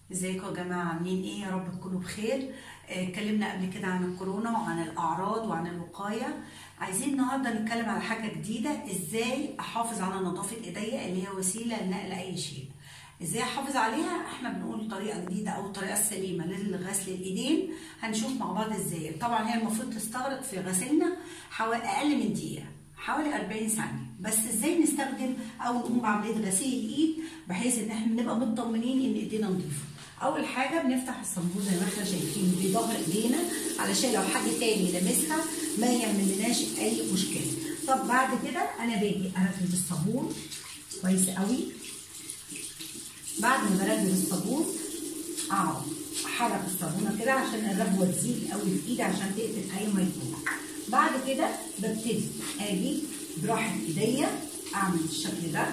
ازيكم يا جماعه عاملين ايه يا رب تكونوا بخير آه، اتكلمنا قبل كده عن الكورونا وعن الاعراض وعن الوقايه عايزين النهارده نتكلم على حاجه جديده ازاي احافظ على نظافه ايديا اللي هي وسيله لنقل اي شيء ازاي احافظ عليها احنا بنقول طريقه جديده او الطريقه السليمه لغسل الايدين هنشوف مع بعض ازاي طبعا هي المفروض تستغرق في غسلنا حوالي اقل من دقيقه حوالي 40 ثانيه بس ازاي نستخدم او نقوم بعمليه غسيل الايد بحيث ان احنا نبقى مطمنين ان ايدينا نظيفه اول حاجه بنفتح الصنبور زي ما احنا شايفين بظهر ايدينا علشان لو حد تاني لمسها ما يعملناش اي مشكله طب بعد كده انا باجي اركب الصابون كويس قوي بعد ما بركب الصابون اقعد احرك الصابونه كده عشان الرغوه تزيد قوي في ايدي عشان تقتل اي ميكروب بعد كده ببتدي اجي براحه ايديا اعمل الشكل ده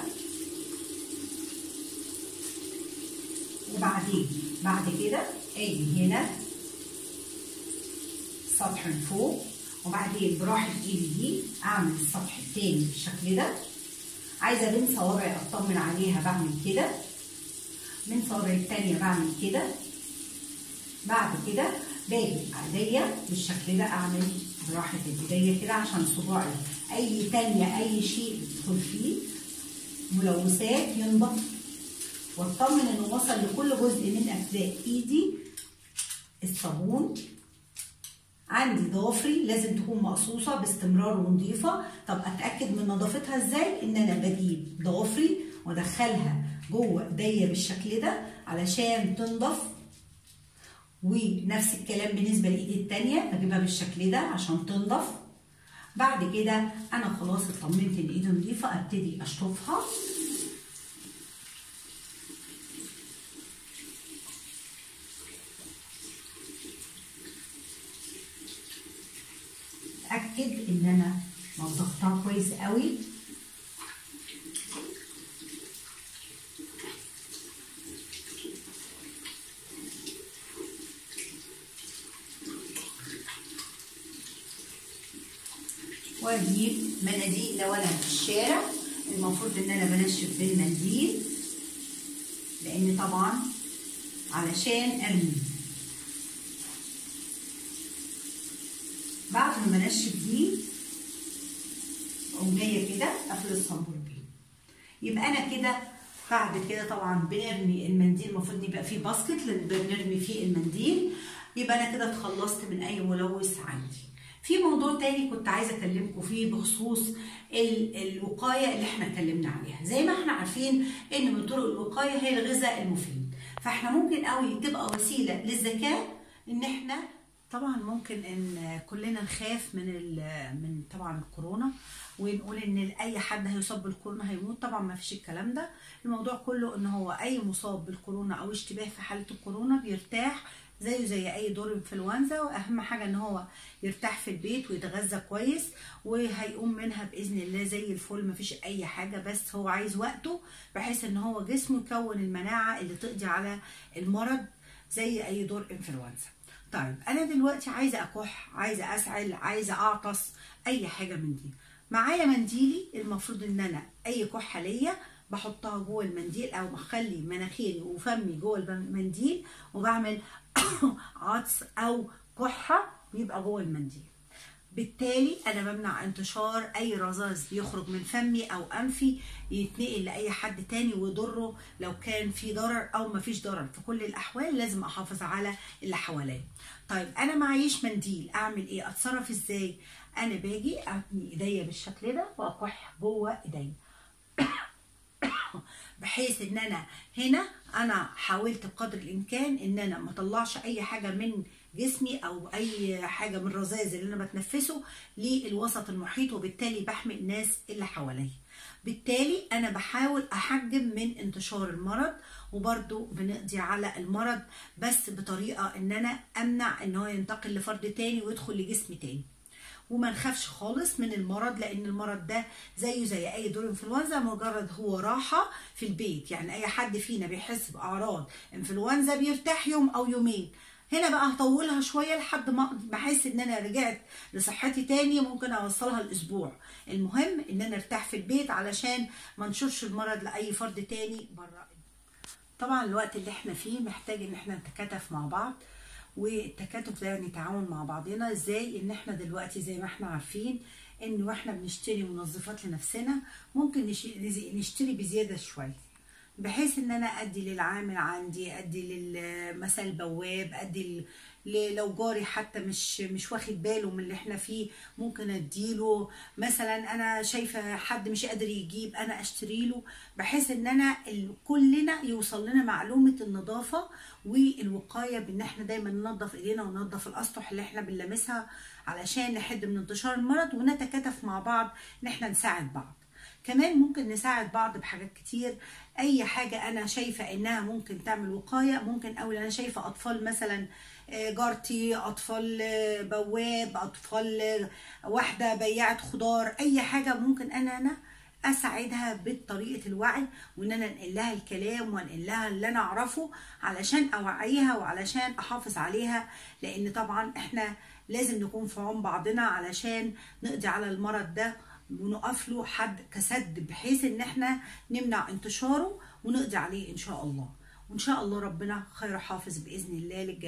وبعدين بعد كده اجي هنا السطح من فوق وبعدين براحه ايدي دي اعمل السطح التاني بالشكل ده عايزه بين صوابعي اطمن عليها بعمل كده من صوابعي التانية بعمل كده بعد كده باجي ايديا بالشكل ده اعمل براحة ايديا كده عشان صباعي اي تانية اي شيء يدخل فيه ملوثات ينضف واطمن انه وصل لكل جزء من اجزاء ايدي الصابون عندي ضوافري لازم تكون مقصوصة باستمرار ونظيفة طب اتأكد من نظافتها ازاي ان انا بجيب ضوافري وادخلها جوه ايديا بالشكل ده علشان تنضف ونفس الكلام بالنسبه لايدي التانية بجيبها بالشكل ده عشان تنضف بعد كده انا خلاص اطمنت ان ايدي نظيفه ابتدي اشطفها اتاكد ان انا نظفتها كويس قوي واجيب مناديل لو انا في الشارع المفروض ان انا بنشف بالمنديل لان طبعا علشان ارمي بعد ما بنشف دي اقوم جايه كده قافله الصنبور بيه يبقى انا كده بعد كده طبعا بنرمي المنديل المفروض يبقى فيه باسكت بنرمي فيه المنديل يبقى انا كده اتخلصت من اي ملوث عندي في موضوع تاني كنت عايزه اكلمكم فيه بخصوص الوقايه اللي احنا اتكلمنا عليها زي ما احنا عارفين ان من طرق الوقايه هي الغذاء المفيد فاحنا ممكن قوي تبقى وسيله للذكاء ان احنا طبعا ممكن ان كلنا نخاف من من طبعا الكورونا ونقول ان اي حد هيصاب بالكورونا هيموت طبعا ما فيش الكلام ده الموضوع كله ان هو اي مصاب بالكورونا او اشتباه في حاله الكورونا بيرتاح زيه زي اي دور انفلونزا واهم حاجه ان هو يرتاح في البيت ويتغذى كويس وهيقوم منها باذن الله زي الفل مفيش اي حاجه بس هو عايز وقته بحيث ان هو جسمه يكون المناعه اللي تقضي على المرض زي اي دور انفلونزا طيب انا دلوقتي عايزه اكح عايزه اسعل عايزه اعطس اي حاجه من دي معايا منديلي المفروض ان انا اي كحه ليا بحطها جوه المنديل او بخلي مناخيري وفمي جوه المنديل وبعمل عطس او كحه بيبقى جوه المنديل بالتالي انا بمنع انتشار اي رذاذ بيخرج من فمي او انفي يتنقل لاي حد تاني ويضره لو كان في ضرر او ما فيش ضرر في كل الاحوال لازم احافظ على اللي حواليا طيب انا معيش منديل اعمل ايه اتصرف ازاي انا باجي اتني ايديا بالشكل ده واكح جوه ايديا بحيث ان انا هنا انا حاولت بقدر الامكان ان انا ما اطلعش اي حاجه من جسمي او اي حاجه من الرذاذ اللي انا بتنفسه للوسط المحيط وبالتالي بحمي الناس اللي حواليا بالتالي انا بحاول احجم من انتشار المرض وبرده بنقضي على المرض بس بطريقه ان انا امنع ان هو ينتقل لفرد تاني ويدخل لجسم تاني وما نخافش خالص من المرض لان المرض ده زيه زي اي دور انفلونزا مجرد هو راحه في البيت يعني اي حد فينا بيحس باعراض انفلونزا بيرتاح يوم او يومين هنا بقى هطولها شويه لحد ما بحس ان انا رجعت لصحتي تاني ممكن اوصلها الاسبوع المهم ان انا ارتاح في البيت علشان ما انشرش المرض لاي فرد تاني بره طبعا الوقت اللي احنا فيه محتاج ان احنا نتكاتف مع بعض والتكاتف ده يعني تعاون مع بعضنا ازاي ان احنا دلوقتي زي ما احنا عارفين ان واحنا بنشتري منظفات لنفسنا ممكن نش- نشتري بزياده شويه بحيث ان انا ادي للعامل عندي ادي لل- مثلا البواب ادي ل- ل- لو جاري حتى مش مش واخد باله من اللي احنا فيه ممكن اديله مثلا انا شايفه حد مش قادر يجيب انا اشتري له بحيث ان انا ال- كلنا يوصل لنا معلومه النظافه والوقايه بان احنا دايما ننظف ايدينا وننظف الاسطح اللي احنا بنلمسها علشان نحد من انتشار المرض ونتكاتف مع بعض ان احنا نساعد بعض كمان ممكن نساعد بعض بحاجات كتير اي حاجه انا شايفه انها ممكن تعمل وقايه ممكن اول انا شايفه اطفال مثلا آه، جارتي اطفال آه، بواب اطفال آه، واحده بياعه خضار اي حاجه ممكن انا انا اساعدها بطريقه الوعي وان انا انقل لها الكلام وانقل لها اللي انا اعرفه علشان اوعيها وعلشان احافظ عليها لان طبعا احنا لازم نكون في عون بعضنا علشان نقضي على المرض ده ونقف له حد كسد بحيث ان احنا نمنع انتشاره ونقضي عليه ان شاء الله وان شاء الله ربنا خير حافظ باذن الله للجميع